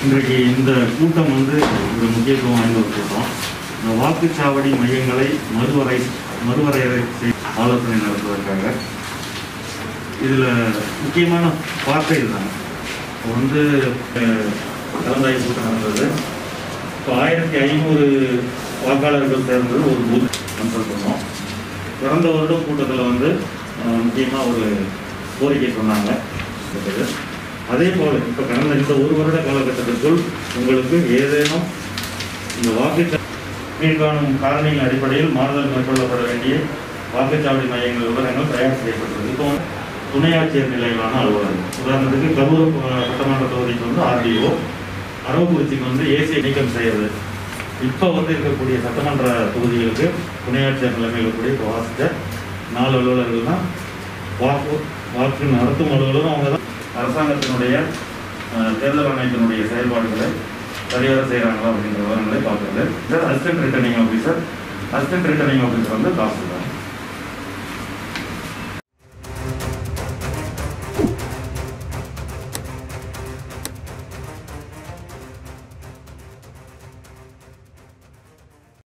இன்றைக்கு இந்த கூட்டம் வந்து ஒரு முக்கியத்துவம் வாய்ந்த ஒரு கூட்டம் இந்த வாக்குச்சாவடி மையங்களை மறுவரை மறுவரையறை செய் ஆலோசனை நடத்துவதற்காக இதில் முக்கியமான வார்த்தை இதுதான் இப்போ வந்து அஹ், கலந்தாய்வு கூட்டம் நடந்தது இப்போ ஆயிரத்தி ஐநூறு வாக்காளர்கள் சேர்ந்தது ஒரு பூத் கன்சல்ட் பண்ணோம் கடந்த வருடம் கூட்டத்தில் வந்து முக்கியமாக ஒரு கோரிக்கை சொன்னாங்க இருக்குது. அதே போல் இப்போ கடந்த இந்த ஒரு வருட காலகட்டத்திற்குள் உங்களுக்கு ஏதேனும் இந்த வாக்கு கீழ்காணும் காரணியின் அடிப்படையில் மாறுதல் மேற்கொள்ளப்பட வேண்டிய வாக்குச்சாவடி மையங்கள் விவரங்கள் தயார் செய்யப்பட்டது இப்போ வந்து துணை ஆட்சியர் நிலையிலான அலுவலகம் உதாரணத்துக்கு கரூர் அஹ், சட்டமன்ற தொகுதிக்கு வந்து ஆர்டிஓ அரவக்குறிச்சிக்கு வந்து ஏசி நீக்கம் செய்யறது இப்போ வந்து இருக்கக்கூடிய சட்டமன்ற தொகுதிகளுக்கு துணை ஆட்சியர் நிலைமையில் இருக்கக்கூடிய இப்போ வாசித்த நாலு அலுவலர்கள் தான் வாக்கு வாக்கு நடத்தும் அலுவலரும் அவங்க தான் அரசாங்கத்தினுடைய அஹ், தேர்தல் ஆணையத்தினுடைய செயல்பாடுகளை சரியாக செய்கிறாங்களா அப்படின்ற விவரங்களை பார்க்குறது assistant returning officer assistant returning officer வந்து தாசில்தார்